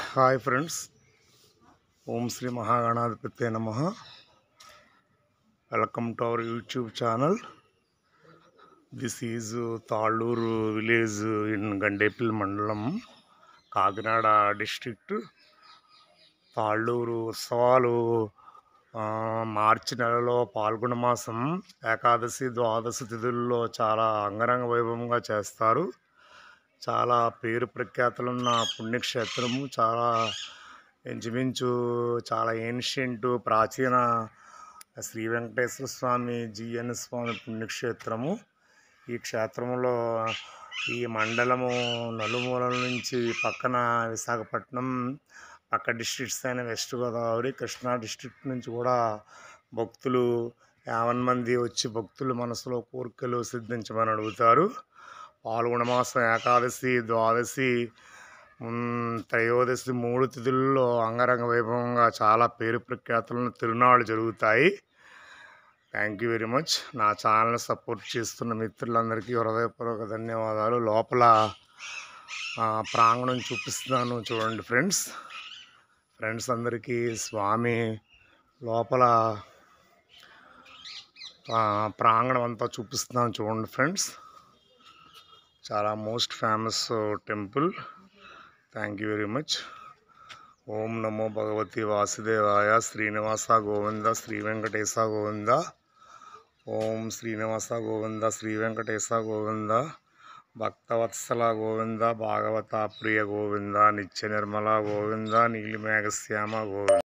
hi friends Om Shri Mahaganadhipati నమ welcome to our YouTube channel this is Talluru village in Gandepalli మండలం Kakinada district Talluru ఉత్సవాలు ఆ, మార్చి నెలలో పాల్గొన మాసం ఏకాదశి ద్వాదశి తిథుల్లో చాలా అంగరంగ వైభవంగా చేస్తారు చాలా పేరు ప్రఖ్యాతులున్న పుణ్యక్షేత్రము చాలా ఇంచుమించు చాలా ఏన్షియంట్ ప్రాచీన శ్రీ వెంకటేశ్వర స్వామి జిఎన్ స్వామి పుణ్యక్షేత్రము ఈ క్షేత్రంలో ఈ మండలము నలుమూలల నుంచి పక్కన విశాఖపట్నం పక్క డిస్ట్రిక్ట్స్ అయిన వెస్ట్ గోదావరి కృష్ణా డిస్ట్రిక్ట్ నుంచి కూడా భక్తులు యావన్ మంది వచ్చి భక్తుల మనసులో కోరికలు సిద్ధించమని అడుగుతారు పాల్గొన మాసం ఏకాదశి ద్వాదశి ఉమ్, త్రయోదశి మూడు తిథుల్లో అంగరంగ వైభవంగా చాలా పేరు ప్రఖ్యాతులను తిరునాళ్ళు జరుగుతాయి థ్యాంక్ యూ వెరీ మచ్ నా ఛానల్ సపోర్ట్ చేస్తున్న మిత్రులందరికీ హృదయపూర్వక ధన్యవాదాలు లోపల ఆ, ప్రాంగణం చూపిస్తున్నాను చూడండి ఫ్రెండ్స్ ఫ్రెండ్స్ అందరికీ స్వామి లోపల ఆ, ప్రాంగణం అంతా చూపిస్తున్నాను చూడండి ఫ్రెండ్స్ చాలా most famous temple thank you very much Om నమో భగవతి వాసుదేవాయ శ్రీనివాస గోవింద శ్రీ వెంకటేశ గోవింద ఓం శ్రీనివాస గోవింద శ్రీ వెంకటేశ గోవింద భక్తవత్సల గోవింద భాగవత ప్రియ గోవింద నిత్య నిర్మల గోవింద నీలిమేఘశ్యామ గోవింద